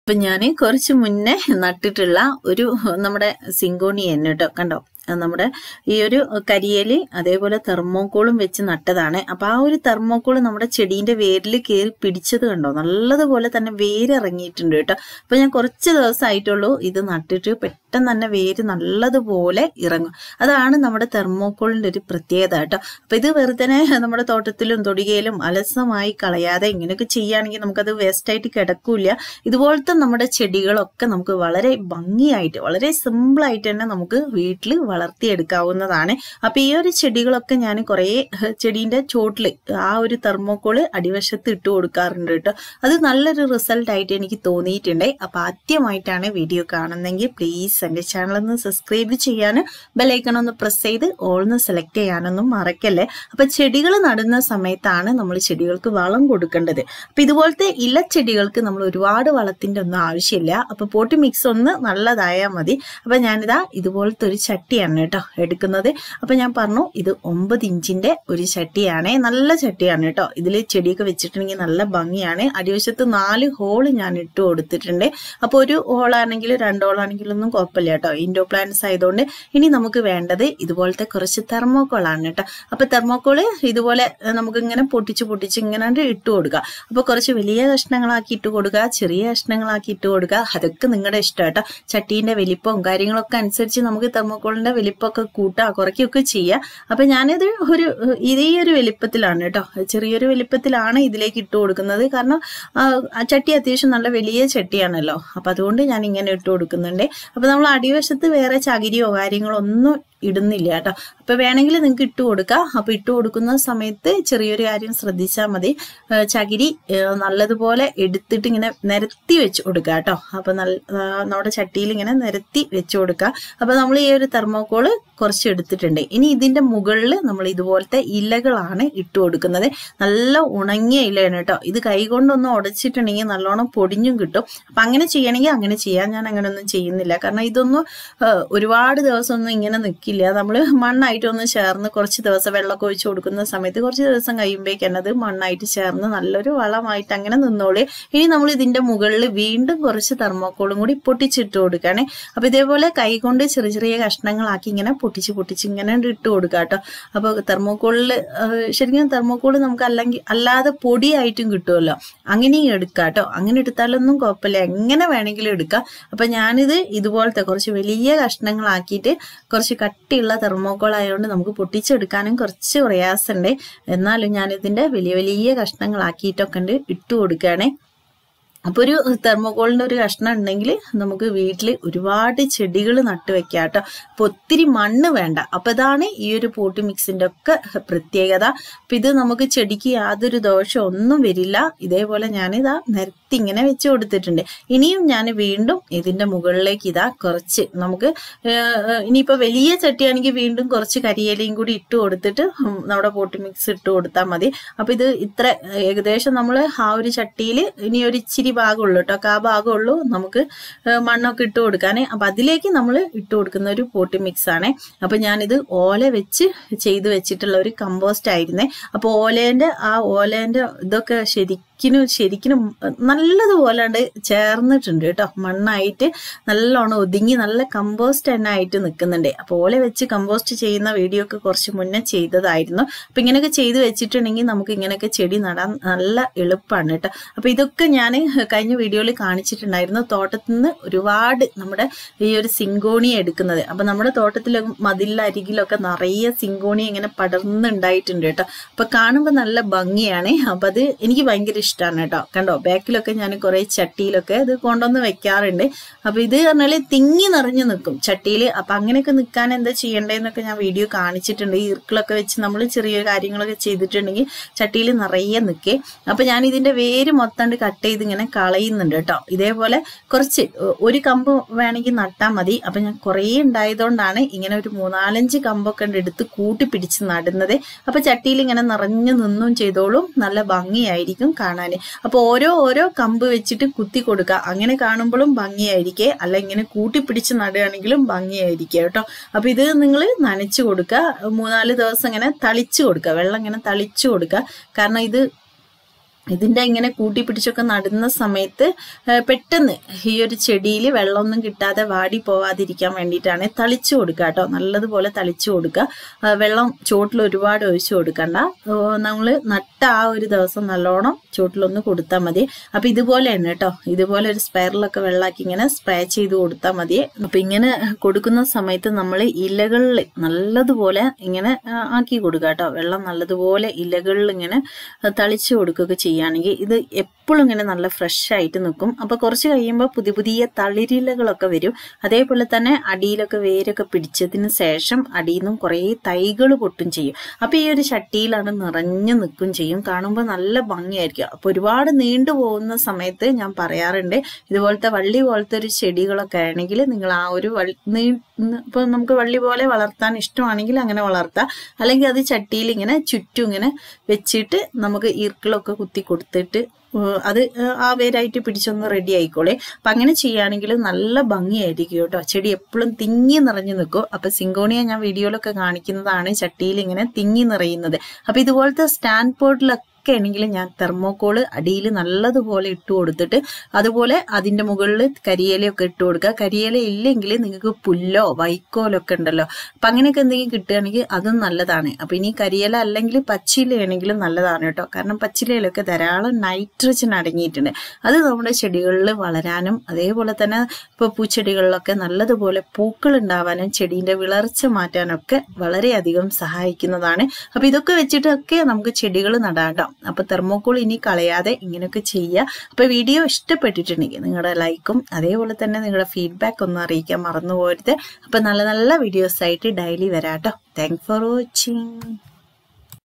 ഇപ്പൊ ഞാൻ കുറച്ച് മുന്നേ നട്ടിട്ടുള്ള ഒരു നമ്മുടെ സിങ്കോണിയൻ കേട്ടോ കണ്ടോ അത് നമ്മുടെ ഈ ഒരു കരിയേലി അതേപോലെ തെർമോക്കോളും വെച്ച് നട്ടതാണ് അപ്പൊ ആ ഒരു തെർമോക്കോൾ നമ്മുടെ ചെടീന്റെ വേരിൽ കയറി പിടിച്ചത് കണ്ടോ നല്ലതുപോലെ തന്നെ വേര് ഇറങ്ങിയിട്ടുണ്ട് കേട്ടോ അപ്പൊ ഞാൻ കുറച്ച് ദിവസമായിട്ടുള്ളൂ ഇത് നട്ടിട്ട് പെട്ടെന്ന് തന്നെ വേര് നല്ലതുപോലെ ഇറങ്ങും അതാണ് നമ്മുടെ തെർമോക്കോളിന്റെ ഒരു പ്രത്യേകത കേട്ടോ അപ്പൊ ഇത് വെറുതെ നമ്മുടെ തോട്ടത്തിലും തൊടികയിലും അലസമായി കളയാതെ ഇങ്ങനെയൊക്കെ ചെയ്യുകയാണെങ്കിൽ നമുക്കത് വേസ്റ്റ് ആയിട്ട് കിടക്കൂല ഇതുപോലത്തെ നമ്മുടെ ചെടികളൊക്കെ നമുക്ക് വളരെ ഭംഗിയായിട്ട് വളരെ സിമ്പിൾ ആയിട്ട് തന്നെ നമുക്ക് വീട്ടിൽ വളർത്തിയെടുക്കാവുന്നതാണ് അപ്പൊ ഈ ഒരു ചെടികളൊക്കെ ഞാൻ കുറേ ചെടീന്റെ ചോട്ടില് ആ ഒരു തെർമോക്കോള് അടിവശത്ത് ഇട്ട് കൊടുക്കാറുണ്ട് കേട്ടോ അത് നല്ലൊരു റിസൾട്ട് ആയിട്ട് എനിക്ക് തോന്നിയിട്ടുണ്ട് അപ്പൊ ആദ്യമായിട്ടാണ് വീഡിയോ കാണുന്നെങ്കിൽ പ്ലീസ് എന്റെ ചാനൽ ഒന്ന് സബ്സ്ക്രൈബ് ചെയ്യാനും ബെലൈക്കൺ ഒന്ന് പ്രസ് ചെയ്ത് ഓൾന്ന് സെലക്ട് ചെയ്യാനൊന്നും മറക്കല്ലേ അപ്പൊ ചെടികൾ നടുന്ന സമയത്താണ് നമ്മൾ ചെടികൾക്ക് വളം കൊടുക്കേണ്ടത് അപ്പൊ ഇതുപോലത്തെ ഇലച്ചെടികൾക്ക് നമ്മൾ ഒരുപാട് വളത്തിന്റെ ഒന്നും ആവശ്യമില്ല അപ്പൊ പോട്ടി മിക്സ് ഒന്ന് നല്ലതായാൽ മതി അപ്പൊ ഞാനിതാ ഇതുപോലത്തെ ഒരു ചട്ടിയാണ് കേട്ടോ എടുക്കുന്നത് അപ്പൊ ഞാൻ പറഞ്ഞു ഇത് ഒമ്പത് ഇഞ്ചിന്റെ ഒരു ചട്ടിയാണ് നല്ല ചട്ടിയാണ് കേട്ടോ ഇതിൽ ചെടിയൊക്കെ വെച്ചിട്ടുണ്ടെങ്കിൽ നല്ല ഭംഗിയാണ് അടിവശത്ത് നാല് ഹോള് ഞാൻ ഇട്ട് കൊടുത്തിട്ടുണ്ട് അപ്പൊ ഒരു ഹോളാണെങ്കിൽ രണ്ട് ഹോളാണെങ്കിലും ഒന്നും കുഴപ്പമില്ല കേട്ടോ ഇൻഡോ പ്ലാന്റ്സ് ആയതുകൊണ്ട് ഇനി നമുക്ക് വേണ്ടത് ഇതുപോലത്തെ കുറച്ച് തെർമോക്കോളാണ് കേട്ടോ അപ്പൊ തെർമോക്കോള് ഇതുപോലെ നമുക്ക് ഇങ്ങനെ പൊട്ടിച്ച് പൊട്ടിച്ച് ഇങ്ങനെ ഇട്ട് കൊടുക്കുക അപ്പൊ കുറച്ച് വലിയ കഷ്ണങ്ങളാക്കി ഇട്ട് കൊടുക്കുക ചെറിയ കഷ്ണങ്ങളാക്കി ഇട്ട് കൊടുക്കുക അതൊക്കെ നിങ്ങളുടെ ഇഷ്ടം കേട്ടോ ചട്ടീന്റെ വലിപ്പവും കാര്യങ്ങളൊക്കെ അനുസരിച്ച് നമുക്ക് തെർമോക്കോളിന്റെ വലിപ്പമൊക്കെ കൂട്ടുക കുറയ്ക്കുകയൊക്കെ ചെയ്യാം അപ്പൊ ഞാനിത് ഒരു ഇതേ ഒരു വലിപ്പത്തിലാണ് കേട്ടോ ചെറിയൊരു വലിപ്പത്തിലാണ് ഇതിലേക്ക് ഇട്ട് കൊടുക്കുന്നത് കാരണം ആ ചട്ടി അത്യാവശ്യം നല്ല വലിയ ചട്ടിയാണല്ലോ അപ്പൊ അതുകൊണ്ട് ഞാൻ ഇങ്ങനെ ഇട്ട് കൊടുക്കുന്നുണ്ട് അപ്പൊ നമ്മൾ അടിവശത്ത് വേറെ ചകിരിയോ കാര്യങ്ങളോ ഒന്നും ഇടുന്നില്ല കേട്ടോ അപ്പൊ വേണമെങ്കിൽ നിങ്ങൾക്ക് ഇട്ട് കൊടുക്കാം അപ്പൊ ഇട്ട് കൊടുക്കുന്ന സമയത്ത് ചെറിയൊരു കാര്യം ശ്രദ്ധിച്ചാൽ മതി ചകിരി നല്ലതുപോലെ എടുത്തിട്ട് ഇങ്ങനെ നിരത്തി വെച്ച് കൊടുക്കുക കേട്ടോ അപ്പൊ നല്ല നമ്മുടെ ചട്ടിയിൽ ഇങ്ങനെ നിരത്തി വെച്ച് കൊടുക്കുക അപ്പൊ നമ്മൾ ഈ ഒരു തെർമോക്കോള് കുറച്ച് എടുത്തിട്ടുണ്ട് ഇനി ഇതിന്റെ മുകളിൽ നമ്മൾ ഇതുപോലത്തെ ഇലകളാണ് ഇട്ട് കൊടുക്കുന്നത് നല്ല ഉണങ്ങിയ ഇലയാണ് കേട്ടോ ഇത് കൈകൊണ്ടൊന്നും ഉടച്ചിട്ടുണ്ടെങ്കിൽ നല്ലോണം പൊടിഞ്ഞും കിട്ടും അപ്പൊ അങ്ങനെ ചെയ്യണമെങ്കിൽ അങ്ങനെ ചെയ്യാം ഞാൻ അങ്ങനെ ഒന്നും ചെയ്യുന്നില്ല കാരണം ഇതൊന്നും ഒരുപാട് ദിവസമൊന്നും ഇങ്ങനെ നിൽക്കില്ല നമ്മൾ മണ്ണായിട്ടൊന്ന് ചേർന്ന് കുറച്ച് ദിവസം വെള്ളമൊക്കെ ഒഴിച്ചു കൊടുക്കുന്ന സമയത്ത് കുറച്ച് ദിവസം കഴിയുമ്പോഴേക്കും അത് മണ്ണായിട്ട് ചേർന്ന് നല്ലൊരു വളമായിട്ട് അങ്ങനെ നിന്നോളൂ ഇനി നമ്മൾ ഇതിന്റെ മുകളിൽ വീണ്ടും കുറച്ച് തെർമോക്കോളും കൂടി പൊട്ടിച്ചിട്ട് കൊടുക്കുകയാണ് അപ്പൊ ഇതേപോലെ കൈകൊണ്ട് ചെറിയ ചെറിയ കഷ്ണങ്ങളാക്കി ഇങ്ങനെ പൊട്ടിച്ച് പൊട്ടിച്ച് ഇങ്ങനെ ഇട്ട് കൊടുക്കുക കേട്ടോ അപ്പൊ തെർമോക്കോളിൽ ശരിക്കും തെർമോക്കോൾ നമുക്ക് അല്ലെങ്കിൽ അല്ലാതെ പൊടിയായിട്ടും കിട്ടുമല്ലോ അങ്ങനെയും എടുക്കാം കേട്ടോ അങ്ങനെ എടുത്താലൊന്നും കുഴപ്പമില്ല എങ്ങനെ വേണമെങ്കിലും എടുക്കാം അപ്പൊ ഞാനിത് ഇതുപോലത്തെ കുറച്ച് വലിയ കഷ്ണങ്ങളാക്കിയിട്ട് കുറച്ച് കട്ടിയുള്ള തെർമോക്കോൾ ആയതുകൊണ്ട് നമുക്ക് പൊട്ടിച്ചെടുക്കാനും കുറച്ച് പ്രയാസമുണ്ട് എന്നാലും ഞാൻ ഇതിന്റെ വലിയ വലിയ കഷ്ണങ്ങളാക്കിയിട്ടൊക്കെ ഉണ്ട് ഇട്ട് കൊടുക്കുകയാണേ അപ്പൊ ഒരു തെർമോക്കോളിന്റെ ഒരു കഷ്ണം ഉണ്ടെങ്കിൽ നമുക്ക് വീട്ടിൽ ഒരുപാട് ചെടികൾ നട്ടുവെക്കാം കേട്ടോ അപ്പൊ ഒത്തിരി മണ്ണ് വേണ്ട അപ്പൊ ഇതാണ് ഈ ഒരു പോട്ടി മിക്സിന്റെ ഒക്കെ പ്രത്യേകത അപ്പൊ ഇത് നമുക്ക് ചെടിക്ക് യാതൊരു ദോഷം ഒന്നും വരില്ല ഇതേപോലെ ഞാനിതാ നിരത്തി ഇങ്ങനെ വെച്ച് കൊടുത്തിട്ടുണ്ട് ഇനിയും ഞാൻ വീണ്ടും ഇതിന്റെ മുകളിലേക്ക് ഇതാ കുറച്ച് നമുക്ക് ഇനിയിപ്പോ വലിയ ചട്ടിയാണെങ്കിൽ വീണ്ടും കുറച്ച് കരിയിലയും കൂടി ഇട്ട് കൊടുത്തിട്ട് നമ്മുടെ പോട്ടി മിക്സ് ഇട്ട് കൊടുത്താൽ മതി അപ്പൊ ഇത് ഇത്ര ഏകദേശം നമ്മൾ ആ ഒരു ചട്ടിയിൽ ഇനി ഒരു ഇച്ചിരി ഭാഗമുള്ളൂ കേട്ടോ ആ ഭാഗമുള്ളൂ നമുക്ക് മണ്ണൊക്കെ ഇട്ട് കൊടുക്കാനേ അപ്പൊ അതിലേക്ക് നമ്മൾ ഇട്ട് കൊടുക്കുന്ന ഒരു പോട്ടി മിക്സ് ആണ് അപ്പൊ ഞാനിത് ഓല വെച്ച് ചെയ്ത് വെച്ചിട്ടുള്ള ഒരു കമ്പോസ്റ്റ് ആയിരുന്നേ അപ്പൊ ഓലേന്റെ ആ ഓലേന്റെ ഇതൊക്കെ ശരിക്കും ശരിക്കും നല്ലതുപോലെ ചേർന്നിട്ടുണ്ട് കേട്ടോ മണ്ണായിട്ട് നല്ലോണം ഒതുങ്ങി നല്ല കമ്പോസ്റ്റ് തന്നെ ആയിട്ട് നിൽക്കുന്നുണ്ട് അപ്പൊ ഓല വെച്ച് കമ്പോസ്റ്റ് ചെയ്യുന്ന വീഡിയോ ഒക്കെ കുറച്ച് മുന്നേ ചെയ്തതായിരുന്നു അപ്പൊ ഇങ്ങനെയൊക്കെ ചെയ്ത് വെച്ചിട്ടുണ്ടെങ്കിൽ നമുക്ക് ഇങ്ങനെയൊക്കെ ചെടി നടാൻ നല്ല എളുപ്പമാണ് കേട്ടോ അപ്പൊ ഇതൊക്കെ ഞാൻ കഴിഞ്ഞ വീഡിയോയിൽ കാണിച്ചിട്ടുണ്ടായിരുന്നു തോട്ടത്തിൽ നിന്ന് ഒരുപാട് നമ്മുടെ ഈ ഒരു സിങ്കോണി എടുക്കുന്നത് അപ്പൊ നമ്മുടെ തോട്ടത്തിലെ മതിലരികിലൊക്കെ നിറയെ സിങ്കോണി ഇങ്ങനെ പടർന്നുണ്ടായിട്ടുണ്ട് കേട്ടോ അപ്പൊ കാണുമ്പോൾ നല്ല ഭംഗിയാണ് അപ്പൊ അത് എനിക്ക് ഭയങ്കര ഇഷ്ടമാണ് കേട്ടോ കണ്ടോ ബാക്കിലൊക്കെ ഞാൻ കുറെ ചട്ടിയിലൊക്കെ ഇത് കൊണ്ടുവന്ന് വെക്കാറുണ്ട് അപ്പൊ ഇത് പറഞ്ഞാല് തിങ്ങി നിറഞ്ഞു നിൽക്കും ചട്ടിയിൽ അപ്പൊ അങ്ങനെയൊക്കെ നിൽക്കാൻ എന്താ ചെയ്യേണ്ടതെന്നൊക്കെ ഞാൻ വീഡിയോ കാണിച്ചിട്ടുണ്ട് ഈർക്കിളൊക്കെ വെച്ച് നമ്മൾ ചെറിയ കാര്യങ്ങളൊക്കെ ചെയ്തിട്ടുണ്ടെങ്കിൽ ചട്ടിയിൽ നിറയെ നിൽക്കേ അപ്പൊ ഞാൻ ഇതിന്റെ വേര് മൊത്തം കട്ട് ചെയ്ത് ഇങ്ങനെ കളയുന്നുണ്ട് കേട്ടോ ഇതേപോലെ കുറച്ച് ഒരു കമ്പ് വേണമെങ്കിൽ നട്ടാൽ മതി അപ്പൊ ഞാൻ കുറേ ഉണ്ടായതുകൊണ്ടാണ് ഇങ്ങനെ ഒരു മൂന്നാലഞ്ച് കമ്പൊക്കെ എടുത്ത് കൂട്ടി പിടിച്ച് നടുന്നത് അപ്പൊ ചട്ടിയിൽ ഇങ്ങനെ നിറഞ്ഞു നിന്നും ചെയ്തോളും നല്ല ഭംഗിയായിരിക്കും കാണാൻ അപ്പൊ ഓരോ ഓരോ കമ്പ് വെച്ചിട്ട് കുത്തി കൊടുക്കുക അങ്ങനെ കാണുമ്പോഴും ഭംഗിയായിരിക്കേ അല്ല ഇങ്ങനെ കൂട്ടിപ്പിടിച്ച് നടുകയാണെങ്കിലും ഭംഗിയായിരിക്കും കേട്ടോ അപ്പൊ ഇത് നിങ്ങൾ നനച്ചു കൊടുക്കുക മൂന്നാല് ദിവസം ഇങ്ങനെ തളിച്ചു കൊടുക്കുക വെള്ളം ഇങ്ങനെ തളിച്ചു കൊടുക്കുക കാരണം ഇത് ഇതിന്റെ ഇങ്ങനെ കൂട്ടി പിടിച്ചൊക്കെ നടുന്ന സമയത്ത് ആ, പെട്ടെന്ന് ഈ ഒരു ചെടിയിൽ വെള്ളമൊന്നും കിട്ടാതെ വാടി പോവാതിരിക്കാൻ വേണ്ടിയിട്ടാണ് തളിച്ചു കൊടുക്കുക കേട്ടോ നല്ലതുപോലെ തളിച്ചു കൊടുക്കുക ആ, വെള്ളം ചോട്ടിൽ ഒരുപാട് ഒഴിച്ചു കൊടുക്കണ്ട നമ്മൾ നട്ട ആ ഒരു ദിവസം നല്ലോണം ചോട്ടിലൊന്ന് കൊടുത്താൽ മതി അപ്പൊ ഇതുപോലെയാണ് കേട്ടോ ഇതുപോലെ ഒരു സ്പെയറിലൊക്കെ വെള്ളമാക്കി ഇങ്ങനെ സ്പ്രേ ചെയ്ത് കൊടുത്താൽ മതി അപ്പൊ ഇങ്ങനെ കൊടുക്കുന്ന സമയത്ത് നമ്മൾ ഇലകളിൽ നല്ലതുപോലെ ഇങ്ങനെ ആ, ആക്കി കൊടുക്കുക കേട്ടോ വെള്ളം നല്ലതുപോലെ ഇലകളിൽ ഇങ്ങനെ തളിച്ചു കൊടുക്കുകയൊക്കെ ചെയ്യുകയാണെങ്കിൽ ഇത് എപ്പോഴും ഇങ്ങനെ നല്ല ഫ്രഷ് ആയിട്ട് നിൽക്കും അപ്പൊ കുറച്ച് കഴിയുമ്പോൾ പുതിയ പുതിയ തളിരിലകളൊക്കെ വരും അതേപോലെ തന്നെ അടിയിലൊക്കെ വേരൊക്കെ പിടിച്ചതിന് ശേഷം അടിയിൽ നിന്നും കുറേ തൈകൾ പൊട്ടും ചെയ്യും അപ്പൊ ഈ ഒരു ചട്ടിയിലാണ് നിറഞ്ഞു നിൽക്കും ചെയ്യും കാണുമ്പോൾ നല്ല ഭംഗിയായിരിക്കും അപ്പൊ ഒരുപാട് നീണ്ടു പോകുന്ന സമയത്ത് ഞാൻ പറയാറുണ്ട് ഇതുപോലത്തെ വള്ളി പോലത്തെ ഒരു ചെടികളൊക്കെ ആണെങ്കിൽ നിങ്ങൾ ആ ഒരു വള്ളി നീ ഇപ്പൊ നമുക്ക് വള്ളി പോലെ വളർത്താൻ ഇഷ്ടമാണെങ്കിൽ അങ്ങനെ വളർത്താം അല്ലെങ്കിൽ അത് ചട്ടിയിൽ ഇങ്ങനെ ചുറ്റും ഇങ്ങനെ വെച്ചിട്ട് നമുക്ക് ഈർക്കിളൊക്കെ കുത്തി കൊടുത്തിട്ട് ഏഹ് അത് ആ വേരായിട്ട് പിടിച്ചൊന്ന് റെഡി ആയിക്കോളെ അപ്പൊ അങ്ങനെ ചെയ്യുകയാണെങ്കിൽ നല്ല ഭംഗിയായിരിക്കും കേട്ടോ ചെടി എപ്പോഴും തിങ്ങി നിറഞ്ഞു നിൽക്കും അപ്പൊ സിങ്കോണിയ ഞാൻ വീഡിയോയിലൊക്കെ കാണിക്കുന്നതാണ് ചട്ടിയിൽ ഇങ്ങനെ തിങ്ങി നിറയുന്നത് അപ്പൊ ഇതുപോലത്തെ സ്റ്റാൻഡ് പോട്ടിലൊക്കെ ആണെങ്കിൽ ഞാൻ തെർമോക്കോള് അടിയിൽ നല്ലതുപോലെ ഇട്ട് കൊടുത്തിട്ട് അതുപോലെ അതിന്റെ മുകളിൽ കരിയിലയൊക്കെ ഇട്ട് കൊടുക്കുക കരിയില ഇല്ലെങ്കിൽ നിങ്ങൾക്ക് പുല്ലോ വൈക്കോലോ ഒക്കെ ഉണ്ടല്ലോ അപ്പൊ അങ്ങനെയൊക്കെ എന്തെങ്കിലും കിട്ടുകയാണെങ്കിൽ അതും നല്ലതാണ് അപ്പൊ ഇനി കരിയില അല്ലെങ്കിൽ പച്ചിലയാണെങ്കിലും നല്ലതാണ് കേട്ടോ കാരണം പച്ചിലയിലൊക്കെ ധാരാളം നൈട്രജൻ അടങ്ങിയിട്ടുണ്ട് അത് നമ്മുടെ ചെടികളിൽ വളരാനും അതേപോലെ തന്നെ ഇപ്പൊ പൂച്ചെടികളിലൊക്കെ നല്ലതുപോലെ പൂക്കൾ ഉണ്ടാവാനും ചെടീന്റെ വിളർച്ച മാറ്റാനൊക്കെ വളരെയധികം സഹായിക്കുന്നതാണ് അപ്പൊ ഇതൊക്കെ വെച്ചിട്ടൊക്കെ നമുക്ക് ചെടികൾ നടാട്ടോ അപ്പൊ തെർമോക്കോൾ ഇനി കളയാതെ ഇങ്ങനെയൊക്കെ ചെയ്യുക അപ്പൊ വീഡിയോ ഇഷ്ടപ്പെട്ടിട്ടുണ്ടെങ്കിൽ നിങ്ങളുടെ ലൈക്കും അതേപോലെ തന്നെ നിങ്ങളുടെ ഫീഡ്ബാക്ക് ഒന്ന് അറിയിക്കാൻ മറന്നു പോരുത് അപ്പൊ നല്ല നല്ല വീഡിയോസ് ആയിട്ട് ഡെയിലി വരാട്ടോ താങ്ക് ഫോർ വാച്ചിങ്